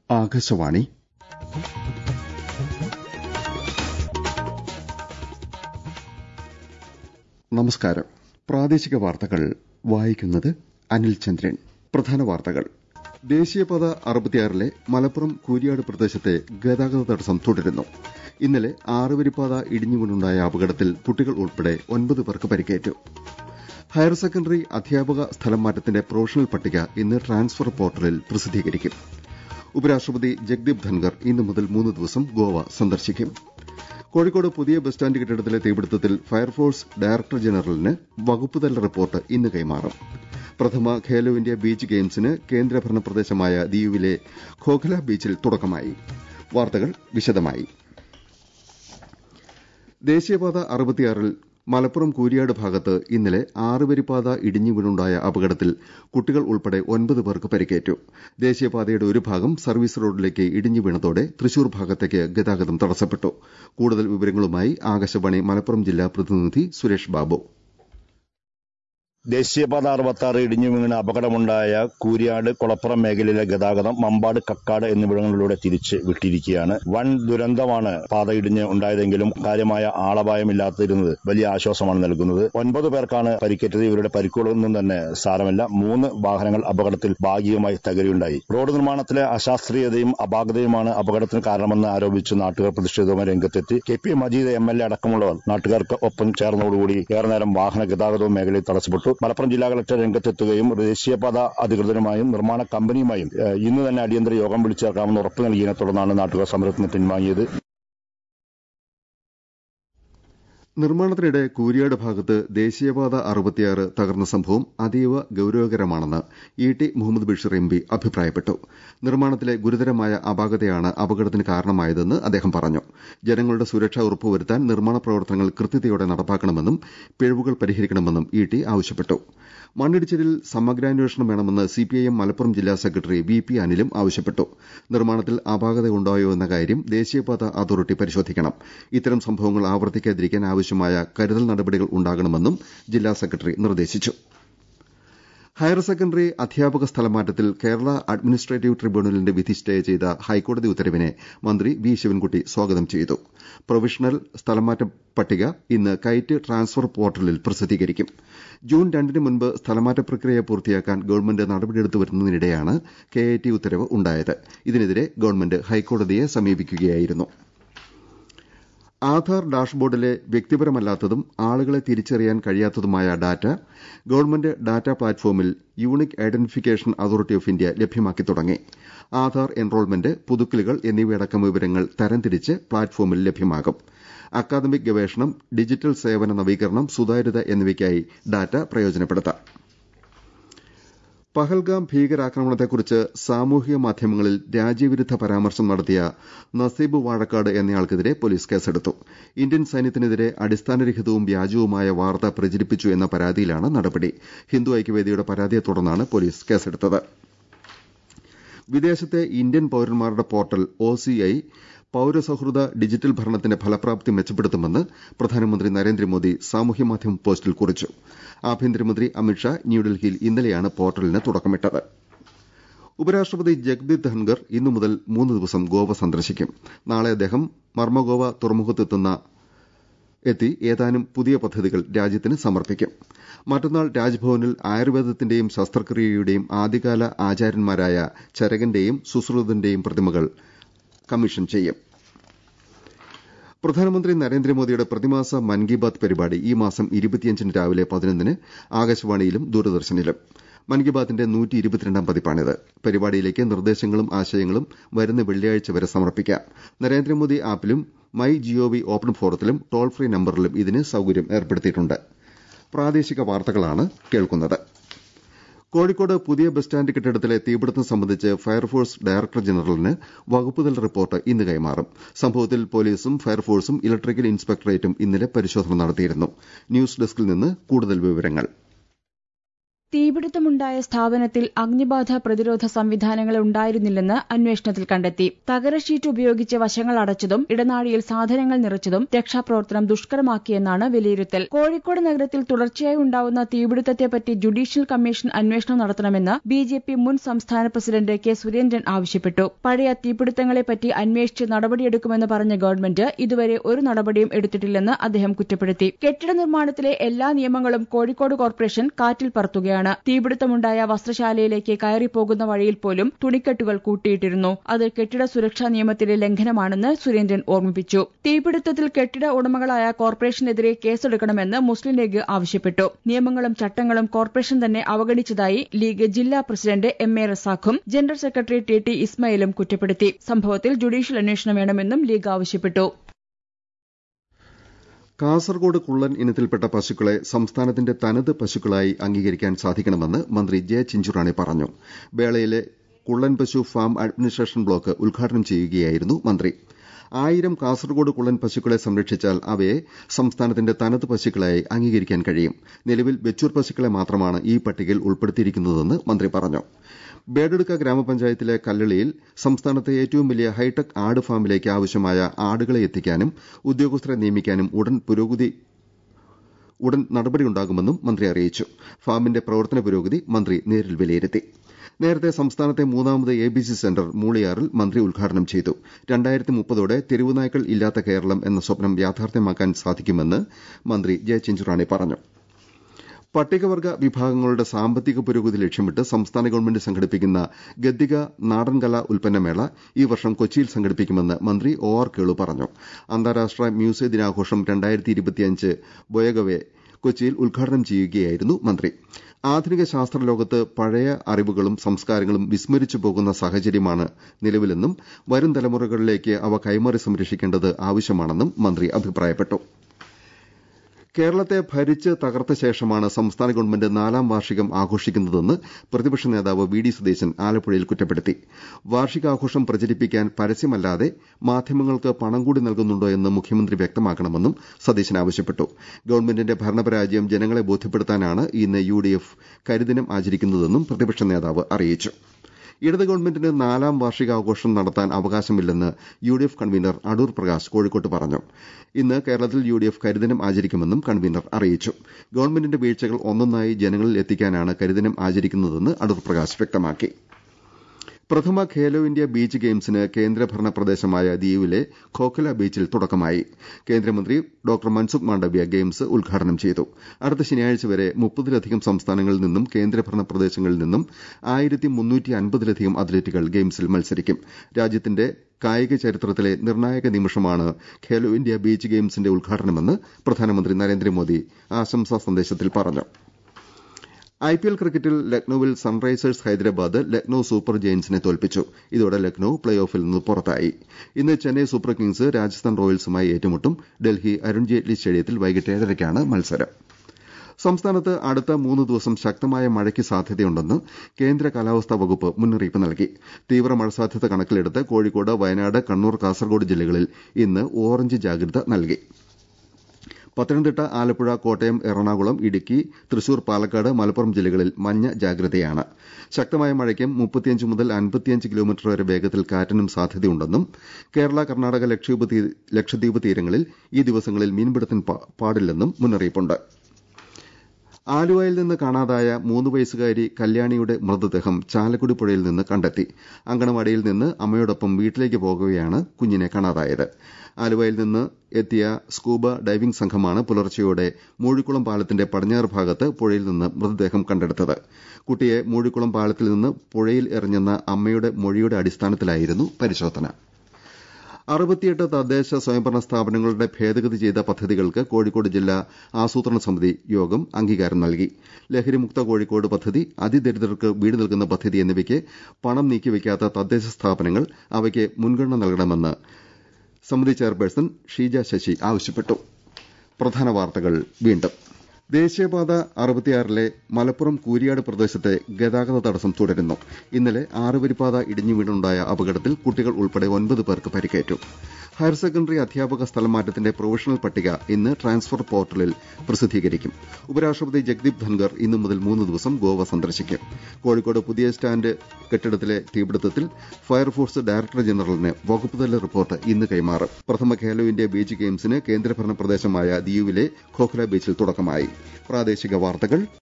ആകാശവാണി നമസ്കാരം പ്രാദേശിക വാർത്തകൾ വായിക്കുന്നത് അനിൽ ചന്ദ്രൻ പ്രധാന വാർത്തകൾ ദേശീയപാത അറുപത്തിയാറിലെ മലപ്പുറം കൂരിയാട് പ്രദേശത്തെ ഗതാഗത തടസ്സം തുടരുന്നു ഇന്നലെ ആറുവരിപ്പാത ഇടിഞ്ഞുകൊണ്ടുണ്ടായ അപകടത്തിൽ കുട്ടികൾ ഉൾപ്പെടെ ഒൻപത് പേർക്ക് പരിക്കേറ്റു ഹയർ സെക്കൻഡറി അധ്യാപക സ്ഥലം മാറ്റത്തിന്റെ പ്രൊഫഷണൽ പട്ടിക ഇന്ന് ട്രാൻസ്ഫർ പോർട്ടലിൽ പ്രസിദ്ധീകരിക്കും ഉപരാഷ്ട്രപതി ജഗ്ദീപ് ധൻകർ ഇന്നു മുതൽ മൂന്ന് ദിവസം ഗോവ സന്ദർശിക്കും കോഴിക്കോട് പുതിയ ബസ് സ്റ്റാൻഡ് കെട്ടിടത്തിലെ തീപിടുത്തത്തിൽ ഫയർഫോഴ്സ് ഡയറക്ടർ ജനറലിന് വകുപ്പുതല റിപ്പോർട്ട് ഇന്ന് കൈമാറും പ്രഥമ ഖേലോ ഇന്ത്യ ബീച്ച് ഗെയിംസിന് കേന്ദ്രഭരണ പ്രദേശമായ ദിയുവിലെ ഖോഖല ബീച്ചിൽ തുടക്കമായി വാർത്തകൾ വിശദമായി ദേശീയപാത അറുപത്തിയാറിൽ മലപ്പുറം കൂരിയാട് ഭാഗത്ത് ഇന്നലെ ആറുവരിപ്പാത ഇടിഞ്ഞു വീണുണ്ടായ അപകടത്തിൽ കുട്ടികൾ ഉൾപ്പെടെ ഒൻപത് പേർക്ക് പരിക്കേറ്റു ദേശീയപാതയുടെ ഒരു ഭാഗം സർവീസ് റോഡിലേക്ക് ഇടിഞ്ഞു വീണതോടെ തൃശൂർ ഭാഗത്തേക്ക് ഗതാഗതം തടസ്സപ്പെട്ടു കൂടുതൽ വിവരങ്ങളുമായി ആകാശവാണി മലപ്പുറം ജില്ലാ പ്രതിനിധി സുരേഷ് ബാബു ദേശീയപാത അറുപത്താറ് ഇടിഞ്ഞു വീണ് അപകടമുണ്ടായ കൂരിയാട് കൊളപ്പുറം മേഖലയിലെ ഗതാഗതം മമ്പാട് കക്കാട് എന്നിവിടങ്ങളിലൂടെ തിരിച്ച് വിട്ടിരിക്കുകയാണ് വൻ ദുരന്തമാണ് പാത ഇടിഞ്ഞ് ഉണ്ടായതെങ്കിലും കാര്യമായ ആളപായമില്ലാതിരുന്നത് വലിയ ആശ്വാസമാണ് നൽകുന്നത് ഒൻപത് പേർക്കാണ് പരിക്കേറ്റത് ഇവരുടെ പരിക്കുകളൊന്നും തന്നെ സാരമില്ല മൂന്ന് വാഹനങ്ങൾ അപകടത്തിൽ ഭാഗികമായി തകരുണ്ടായി റോഡ് നിർമ്മാണത്തിലെ അശാസ്ത്രീയതയും അപാകതയുമാണ് അപകടത്തിന് കാരണമെന്ന് ആരോപിച്ച് നാട്ടുകാർ പ്രതിഷേധവുമായി രംഗത്തെത്തി K P Majeed M L A അടക്കമുള്ളവർ നാട്ടുകാർക്ക് ഒപ്പം ചേർന്നതോടുകൂടി ഏറെ നേരം വാഹന ഗതാഗതവും മേഖലയിൽ തടസ്സപ്പെട്ടു മലപ്പുറം ജില്ലാ കളക്ടർ രംഗത്തെത്തുകയും ദേശീയപാത അധികൃതരുമായും നിർമ്മാണ കമ്പനിയുമായും ഇന്ന് തന്നെ അടിയന്തര യോഗം വിളിച്ചു ചേർക്കാമെന്ന് ഉറപ്പ് നൽകിയതിനെ തുടർന്നാണ് നാട്ടുകാർ സമരത്തിന് പിൻവാങ്ങിയത് നിർമ്മാണത്തിനിടെ കൂരിയാട് ഭാഗത്ത് ദേശീയപാത അറുപത്തിയാറ് തകർന്ന സംഭവം അതീവ ഗൌരവകരമാണെന്ന് E T Muhammad Basheer M P അഭിപ്രായപ്പെട്ടു നിർമ്മാണത്തിലെ ഗുരുതരമായ അപാകതയാണ് അപകടത്തിന് കാരണമായതെന്ന് അദ്ദേഹം പറഞ്ഞു ജനങ്ങളുടെ സുരക്ഷ ഉറപ്പുവരുത്താൻ നിർമ്മാണ പ്രവർത്തനങ്ങൾ കൃത്യതയോടെ നടപ്പാക്കണമെന്നും പിഴവുകൾ പരിഹരിക്കണമെന്നും ഇ ടി ആവശ്യപ്പെട്ടു മണ്ണിടിച്ചിലിൽ സമഗ്രാന്വേഷണം വേണമെന്ന് സിപിഐഎം മലപ്പുറം ജില്ലാ സെക്രട്ടറി വി പി അനിലും ആവശ്യപ്പെട്ടു നിർമ്മാണത്തിൽ അപാകത ഉണ്ടായോ എന്ന കാര്യം ദേശീയപാത അതോറിറ്റി പരിശോധിക്കണം ഇത്തരം സംഭവങ്ങൾ ആവർത്തിക്കാതിരിക്കാൻ ആവശ്യമായ കരുതൽ നടപടികൾ ഉണ്ടാകണമെന്നും ജില്ലാ സെക്രട്ടറി നിർദ്ദേശിച്ചു ഹയർ സെക്കൻഡറി അധ്യാപക സ്ഥലമാറ്റത്തിൽ കേരള അഡ്മിനിസ്ട്രേറ്റീവ് ട്രിബ്യൂണലിന്റെ വിധി സ്റ്റേ ചെയ്ത ഹൈക്കോടതി ഉത്തരവിനെ മന്ത്രി വി ശിവൻകുട്ടി സ്വാഗതം ചെയ്തു പ്രൊവിഷണൽ സ്ഥലമാറ്റ പട്ടിക ഇന്ന് കൈറ്റ് ട്രാൻസ്ഫർ പോർട്ടലിൽ പ്രസിദ്ധീകരിക്കും ജൂൺ രണ്ടിന് മുൻപ് സ്ഥലമാറ്റ പ്രക്രിയ പൂർത്തിയാക്കാൻ ഗവൺമെന്റ് നടപടിയെടുത്തു വരുന്നതിനിടെയാണ് കെ ഐ ടി ഉത്തരവ് ഉണ്ടായത് ഇതിനെതിരെ ഗവൺമെന്റ് ഹൈക്കോടതിയെ സമീപിക്കുകയായിരുന്നു ആധാർ ഡാഷ്ബോർഡിലെ വ്യക്തിപരമല്ലാത്തതും ആളുകളെ തിരിച്ചറിയാൻ കഴിയാത്തതുമായ ഡാറ്റ ഗവൺമെന്റ് ഡാറ്റ പ്ലാറ്റ്ഫോമിൽ unique identification authority of India ലഭ്യമാക്കി തുടങ്ങി ആധാർ എൻറോൾമെന്റ് പുതുക്കലുകൾ എന്നിവയടക്കം വിവരങ്ങൾ തരംതിരിച്ച് പ്ലാറ്റ്ഫോമിൽ ലഭ്യമാകും അക്കാദമിക് ഗവേഷണം ഡിജിറ്റൽ സേവന നവീകരണം സുതാര്യത എന്നിവയ്ക്കായി ഡാറ്റ പ്രയോജനപ്പെടുത്താം പഹൽഗാം ഭീകരാക്രമണത്തെക്കുറിച്ച് സാമൂഹിക മാധ്യമങ്ങളിൽ രാജ്യവിരുദ്ധ പരാമർശം നടത്തിയ നസീബ് വാഴക്കാട് എന്നയാൾക്കെതിരെ പോലീസ് കേസെടുത്തു ഇന്ത്യൻ സൈന്യത്തിനെതിരെ അടിസ്ഥാനരഹിതവും വ്യാജവുമായ വാർത്ത പ്രചരിപ്പിച്ചു എന്ന പരാതിയിലാണ് നടപടി ഹിന്ദു ഐക്യവേദിയുടെ പരാതിയെ തുടർന്നാണ് പോലീസ് കേസെടുത്തത് വിദേശത്തെ ഇന്ത്യൻ പൌരന്മാരുടെ പോർട്ടൽ ഒസിഐ പൌരസൌഹൃദ ഡിജിറ്റൽ ഭരണത്തിന്റെ ഫലപ്രാപ്തി മെച്ചപ്പെടുത്തുമെന്ന് പ്രധാനമന്ത്രി നരേന്ദ്രമോദി സാമൂഹ്യമാധ്യമ പോസ്റ്റിൽ കുറിച്ചു ആഭ്യന്തരമന്ത്രി അമിത്ഷാ ന്യൂഡൽഹിയിൽ ഇന്നലെയാണ് പോർട്ടലിന് തുടക്കമിട്ടത് ഉപരാഷ്ട്രപതി ജഗ്ദീപ് ധൻകർ ഇന്നു മുതൽ മൂന്ന് ദിവസം ഗോവ സന്ദർശിക്കും നാളെ അദ്ദേഹം മർമഗോവ തുറമുഖത്തെത്തുന്ന എത്തി ഏതാനും പുതിയ പദ്ധതികൾ രാജ്യത്തിന് സമർപ്പിക്കും മറ്റന്നാൾ രാജ്ഭവനിൽ ആയുർവേദത്തിന്റെയും ശസ്ത്രക്രിയയുടെയും ആദ്യകാല ആചാര്യന്മാരായ ചരകന്റെയും സുശ്രുതന്റെയും പ്രതിമകൾ കമ്മീഷൻ ചെയ്യും പ്രധാനമന്ത്രി നരേന്ദ്രമോദിയുടെ പ്രതിമാസ മൻ കി ബാത് പരിപാടി ഈ മാസം ഇരുപത്തിയഞ്ചിന് രാവിലെ പതിനൊന്നിന് ആകാശവാണിയിലും ദൂരദർശനിലും മൻ കി ബാത്തിന്റെ നൂറ്റി ഇരുപത്തിരണ്ടാം പതിപ്പാണിത് പരിപാടിയിലേക്ക് നിർദ്ദേശങ്ങളും ആശയങ്ങളും വരുന്ന വെള്ളിയാഴ്ച വരെ സമർപ്പിക്കാം നരേന്ദ്രമോദി ആപ്പിലും മൈ ജിഒവി ഓപ്പൺ ഫോറത്തിലും ടോൾ ഫ്രീ നമ്പറിലും ഇതിന് സൌകര്യം ഏർപ്പെടുത്തിയിട്ടുണ്ട് പ്രാദേശിക വാർത്തകളാണ് കേൾക്കുന്നത് കോഴിക്കോട് പുതിയ ബസ് സ്റ്റാൻഡ് കെട്ടിടത്തിലെ തീപിടുത്തം സംബന്ധിച്ച് ഫയർഫോഴ്സ് ഡയറക്ടർ ജനറലിന് വകുപ്പുതല റിപ്പോർട്ട് ഇന്ന് കൈമാറും സംഭവത്തിൽ പോലീസും ഫയർഫോഴ്സും ഇലക്ട്രിക്കൽ ഇൻസ്പെക്ടറേറ്റും ഇന്നലെ പരിശോധന നടത്തിയിരുന്നു ന്യൂസ് ഡെസ്കിൽ നിന്ന് കൂടുതൽ വിവരങ്ങൾ തീപിടുത്തമുണ്ടായ സ്ഥാപനത്തിൽ അഗ്നിബാധ പ്രതിരോധ സംവിധാനങ്ങൾ ഉണ്ടായിരുന്നില്ലെന്ന് അന്വേഷണത്തിൽ കണ്ടെത്തി തകര ഷീറ്റ് ഉപയോഗിച്ച് വശങ്ങൾ അടച്ചതും ഇടനാഴിയിൽ സാധനങ്ങൾ നിറച്ചതും രക്ഷാപ്രവർത്തനം ദുഷ്കരമാക്കിയെന്നാണ് വിലയിരുത്തൽ കോഴിക്കോട് നഗരത്തിൽ തുടർച്ചയായി ഉണ്ടാവുന്ന തീപിടുത്തത്തെപ്പറ്റി ജുഡീഷ്യൽ കമ്മീഷൻ അന്വേഷണം നടത്തണമെന്ന് ബി ജെ പി മുൻ സംസ്ഥാന പ്രസിഡന്റ് കെ സുരേന്ദ്രൻ ആവശ്യപ്പെട്ടു പഴയ തീപിടുത്തങ്ങളെപ്പറ്റി അന്വേഷിച്ച് നടപടിയെടുക്കുമെന്ന് പറഞ്ഞ ഗവൺമെന്റ് ഇതുവരെ ഒരു നടപടിയും എടുത്തിട്ടില്ലെന്ന് അദ്ദേഹം കുറ്റപ്പെടുത്തി കെട്ടിട നിർമ്മാണത്തിലെ എല്ലാ നിയമങ്ങളും കോഴിക്കോട് കോർപ്പറേഷൻ കാറ്റിൽ പറത്തുകയാണ് തീപിടുത്തമുണ്ടായ വസ്ത്രശാലയിലേക്ക് കയറിപ്പോകുന്ന വഴിയിൽ പോലും തുണിക്കെട്ടുകൾ കൂട്ടിയിട്ടിരുന്നു അത് കെട്ടിട സുരക്ഷാ നിയമത്തിലെ ലംഘനമാണെന്ന് സുരേന്ദ്രൻ ഓർമ്മിപ്പിച്ചു തീപിടുത്തത്തിൽ കെട്ടിട ഉടമകളായ കോർപ്പറേഷനെതിരെ കേസെടുക്കണമെന്ന് മുസ്ലിം ലീഗ് ആവശ്യപ്പെട്ടു നിയമങ്ങളും ചട്ടങ്ങളും കോർപ്പറേഷൻ തന്നെ അവഗണിച്ചതായി ലീഗ് ജില്ലാ പ്രസിഡന്റ് എം എ റസാഖും ജനറൽ സെക്രട്ടറി ടി ടി ഇസ്മയിലും കുറ്റപ്പെടുത്തി സംഭവത്തിൽ ജുഡീഷ്യൽ അന്വേഷണം വേണമെന്നും ലീഗ് ആവശ്യപ്പെട്ടു കാസർകോട് കുള്ളൻ ഇനത്തിൽപ്പെട്ട പശുക്കളെ സംസ്ഥാനത്തിന്റെ തനത് പശുക്കളായി അംഗീകരിക്കാൻ സാധിക്കണമെന്ന് മന്ത്രി ജെ ചിഞ്ചുറാണി പറഞ്ഞു ബേളയിലെ കുള്ളൻ പശു ഫാം അഡ്മിനിസ്ട്രേഷൻ ബ്ലോക്ക് ഉദ്ഘാടനം ചെയ്യുകയായിരുന്നു മന്ത്രി ആയിരം കാസർകോട് കുള്ളൻ പശുക്കളെ സംരക്ഷിച്ചാൽ അവയെ സംസ്ഥാനത്തിന്റെ തനത് പശുക്കളായി അംഗീകരിക്കാൻ കഴിയും നിലവിൽ വെച്ചൂർ പശുക്കളെ മാത്രമാണ് ഈ പട്ടികയിൽ ഉൾപ്പെടുത്തിയിരിക്കുന്നതെന്ന് മന്ത്രി പറഞ്ഞു ബേഡെടുക്ക ഗ്രാമപഞ്ചായത്തിലെ കല്ലളിയിൽ സംസ്ഥാനത്തെ ഏറ്റവും വലിയ ഹൈടെക് ആട് ഫാമിലേക്ക് ആവശ്യമായ ആടുകളെ എത്തിക്കാനും ഉദ്യോഗസ്ഥരെ നിയമിക്കാനും ഉടൻ പുരോഗതി ഉടൻ നടപടിയുണ്ടാകുമെന്നും മന്ത്രി അറിയിച്ചു ഫാമിന്റെ പ്രവർത്തന പുരോഗതി മന്ത്രി നേരിൽ വിലയിരുത്തി നേരത്തെ സംസ്ഥാനത്തെ മൂന്നാമത് എ ബി സി സെന്റർ മൂളിയാറിൽ മന്ത്രി ഉദ്ഘാടനം ചെയ്തു രണ്ടായിരത്തി മുപ്പതോടെ തെരുവുനായ്ക്കൾ ഇല്ലാത്ത കേരളം എന്ന സ്വപ്നം യാഥാർത്ഥ്യമാക്കാൻ സാധിക്കുമെന്ന് മന്ത്രി ജെ ചിഞ്ചുറാണി പറഞ്ഞു പട്ടികവർഗ വിഭാഗങ്ങളുടെ സാമ്പത്തിക പുരോഗതി ലക്ഷ്യമിട്ട് സംസ്ഥാന ഗവൺമെന്റ് സംഘടിപ്പിക്കുന്ന ഗദ്ദിക നാടൻകലാ ഉൽപ്പന്നമേള ഈ വർഷം കൊച്ചിയിൽ സംഘടിപ്പിക്കുമെന്ന് മന്ത്രി ഒ ആർ കേളു പറഞ്ഞു അന്താരാഷ്ട്ര മ്യൂസിയ ദിനാഘോഷം രണ്ടായിരത്തി ബൊയഗവെ കൊച്ചിയിൽ ഉദ്ഘാടനം ചെയ്യുകയായിരുന്നു മന്ത്രി ആധുനിക ശാസ്ത്രലോകത്ത് പഴയ അറിവുകളും സംസ്കാരങ്ങളും വിസ്മരിച്ചു പോകുന്ന സാഹചര്യമാണ് നിലവിലെന്നും വരും തലമുറകളിലേക്ക് അവ കൈമാറി സംരക്ഷിക്കേണ്ടത് ആവശ്യമാണെന്നും മന്ത്രി അഭിപ്രായപ്പെട്ടു കേരളത്തെ ഭരിച്ച് തകർത്ത ശേഷമാണ് സംസ്ഥാന ഗവൺമെന്റ് നാലാം വാർഷികം ആഘോഷിക്കുന്നതെന്ന് പ്രതിപക്ഷ നേതാവ് വി ഡി സതീശൻ ആലപ്പുഴയിൽ കുറ്റപ്പെടുത്തി വാർഷികാഘോഷം പ്രചരിപ്പിക്കാൻ പരസ്യമല്ലാതെ മാധ്യമങ്ങൾക്ക് പണം കൂടി നൽകുന്നുണ്ടോ എന്ന് മുഖ്യമന്ത്രി വ്യക്തമാക്കണമെന്നും സതീശൻ ആവശ്യപ്പെട്ടു ഗവൺമെന്റിന്റെ ഭരണപരാജയം ജനങ്ങളെ ബോധ്യപ്പെടുത്താനാണ് ഇന്ന് യു ഡി എഫ് കരിദിനം ആചരിക്കുന്നതെന്നും പ്രതിപക്ഷ നേതാവ് അറിയിച്ചു ഇടത് ഗവൺമെന്റിന് നാലാം വാർഷികാഘോഷം നടത്താൻ അവകാശമില്ലെന്ന് U D F convener Adoor Prakash കോഴിക്കോട്ട് പറഞ്ഞു ഇന്ന് കേരളത്തിൽ യു ഡി എഫ് കരിദിനം ആചരിക്കുമെന്നും കൺവീനർ അറിയിച്ചു ഗവൺമെന്റിന്റെ വീഴ്ചകൾ ഒന്നൊന്നായി ജനങ്ങളിൽ എത്തിക്കാനാണ് കരിദിനം ആചരിക്കുന്നതെന്ന് അടൂർ പ്രകാശ് വ്യക്തമാക്കി പ്രഥമ ഖേലോ ഇന്ത്യ ബീച്ച് ഗെയിംസിന് കേന്ദ്രഭരണ പ്രദേശമായ ദിയുവിലെ ഖോഖല ബീച്ചിൽ തുടക്കമായി കേന്ദ്രമന്ത്രി ഡോക്ടർ മൻസുഖ് മാണ്ഡവ്യ ഗെയിംസ് ഉദ്ഘാടനം ചെയ്തു അടുത്ത ശനിയാഴ്ച വരെ മുപ്പതിലധികം സംസ്ഥാനങ്ങളിൽ നിന്നും കേന്ദ്രഭരണ പ്രദേശങ്ങളിൽ നിന്നും ആയിരത്തി മുന്നൂറ്റി അൻപതിലധികം അത്ലറ്റുകൾ ഗെയിംസിൽ മത്സരിക്കും രാജ്യത്തിന്റെ കായിക ചരിത്രത്തിലെ നിർണായക നിമിഷമാണ് ഖേലോ ഇന്ത്യ ബീച്ച് ഗെയിംസിന്റെ ഉദ്ഘാടനമെന്ന് പ്രധാനമന്ത്രി നരേന്ദ്രമോദി ആശംസാ സന്ദേശത്തിൽ പറഞ്ഞു ഐപിഎൽ ക്രിക്കറ്റിൽ ലക്നൌവിൽ സൺറൈസേഴ്സ് ഹൈദരാബാദ് ലക്നൌ സൂപ്പർ ജയന്റ്സിനെ തോൽപ്പിച്ചു ഇതോടെ ലക്നൌ പ്ലേ ഓഫിൽ നിന്ന് പുറത്തായി ഇന്ന് ചെന്നൈ സൂപ്പർ കിങ്സ് രാജസ്ഥാൻ റോയൽസുമായി ഏറ്റുമുട്ടും ഡൽഹി അരുൺ ജെയ്റ്റ്ലി സ്റ്റേഡിയത്തിൽ വൈകിട്ട് ഏഴരയ്ക്കാണ് മത്സരം സംസ്ഥാനത്ത് അടുത്ത മൂന്ന് ദിവസം ശക്തമായ മഴയ്ക്ക് സാധ്യതയുണ്ടെന്ന് കേന്ദ്ര കാലാവസ്ഥാ വകുപ്പ് മുന്നറിയിപ്പ് നൽകി തീവ്ര മഴ സാധ്യത കണക്കിലെടുത്ത് കോഴിക്കോട് വയനാട് കണ്ണൂർ കാസർഗോഡ് ജില്ലകളിൽ ഇന്ന് ഓറഞ്ച് ജാഗ്രത നൽകി പത്തനംതിട്ട ആലപ്പുഴ കോട്ടയം എറണാകുളം ഇടുക്കി തൃശൂർ പാലക്കാട് മലപ്പുറം ജില്ലകളിൽ മഞ്ഞ ജാഗ്രതയാണ് ശക്തമായ മഴയ്ക്കും മുപ്പത്തിയഞ്ച് മുതൽ അൻപത്തിയഞ്ച് കിലോമീറ്റർ വരെ വേഗത്തിൽ കാറ്റിനും സാധ്യതയുണ്ടെന്നും കേരള കർണാടക ലക്ഷദ്വീപ് തീരങ്ങളിൽ ഈ ദിവസങ്ങളിൽ മീൻപിടുത്തം പാടില്ലെന്നും മുന്നറിയിപ്പുണ്ട് ആലുവയിൽ നിന്ന് കാണാതായ മൂന്ന് വയസ്സുകാരി കല്യാണിയുടെ മൃതദേഹം ചാലക്കുടി പുഴയിൽ നിന്ന് കണ്ടെത്തി അങ്കണവാടിയിൽ നിന്ന് അമ്മയോടൊപ്പം വീട്ടിലേക്ക് പോകവെയാണ് കുഞ്ഞിനെ കാണാതായത് ആലുവയിൽ നിന്ന് എത്തിയ സ്കൂബ ഡൈവിംഗ് സംഘമാണ് പുലർച്ചെയോടെ മൂഴിക്കുളം പാലത്തിന്റെ പടിഞ്ഞാറ് ഭാഗത്ത് പുഴയിൽ നിന്ന് മൃതദേഹം കണ്ടെടുത്തത് കുട്ടിയെ മൂഴിക്കുളം പാലത്തിൽ നിന്ന് പുഴയിൽ എറിഞ്ഞെന്ന അമ്മയുടെ മൊഴിയുടെ അടിസ്ഥാനത്തിലായിരുന്നു പരിശോധന അറുപത്തിയെട്ട് തദ്ദേശ സ്വയംഭരണ സ്ഥാപനങ്ങളുടെ ഭേദഗതി ചെയ്ത പദ്ധതികൾക്ക് കോഴിക്കോട് ജില്ലാ ആസൂത്രണ സമിതി യോഗം അംഗീകാരം നൽകി ലഹരിമുക്ത കോഴിക്കോട് പദ്ധതി അതിദരിദ്രർക്ക് വീട് നൽകുന്ന പദ്ധതി എന്നിവയ്ക്ക് പണം നീക്കിവെക്കാത്ത തദ്ദേശ സ്ഥാപനങ്ങൾ അവയ്ക്ക് മുൻഗണന നൽകണമെന്ന് സമിതി ചെയർപേഴ്സൺ ഷീജ ശശി ആവശ്യപ്പെട്ടു പ്രധാന വാർത്തകൾ വീണ്ടും ദേശീയപാത അറുപത്തിയാറിലെ മലപ്പുറം കൂരിയാട് പ്രദേശത്തെ ഗതാഗത തടസ്സം തുടരുന്നു ഇന്നലെ ആറുവരിപ്പാത ഇടിഞ്ഞു വീണുണ്ടായ അപകടത്തിൽ കുട്ടികൾ ഉൾപ്പെടെ ഒൻപത് പേർക്ക് പരിക്കേറ്റു ഹയർ സെക്കൻഡറി അധ്യാപക സ്ഥലമാറ്റത്തിന്റെ പ്രൊവിഷണൽ പട്ടിക ഇന്ന് ട്രാൻസ്ഫർ പോർട്ടലിൽ പ്രസിദ്ധീകരിക്കും ഉപരാഷ്ട്രപതി ജഗ്ദീപ് ധൻഖർ ഇന്നു മുതൽ മൂന്ന് ദിവസം ഗോവ സന്ദർശിക്കും കോഴിക്കോട് പുതിയ സ്റ്റാൻഡ് കെട്ടിടത്തിലെ തീപിടുത്തത്തിൽ ഫയർഫോഴ്സ് ഡയറക്ടർ ജനറലിന് വകുപ്പുതല റിപ്പോർട്ട് ഇന്ന് കൈമാറും പ്രഥമ ഖേലോ ഇന്ത്യ ബീച്ച് ഗെയിംസിന് കേന്ദ്രഭരണ പ്രദേശമായ ദിയുവിലെ ഖോഖ്ല ബീച്ചിൽ തുടക്കമായി പ്രാദേശിക വാർത്തകൾ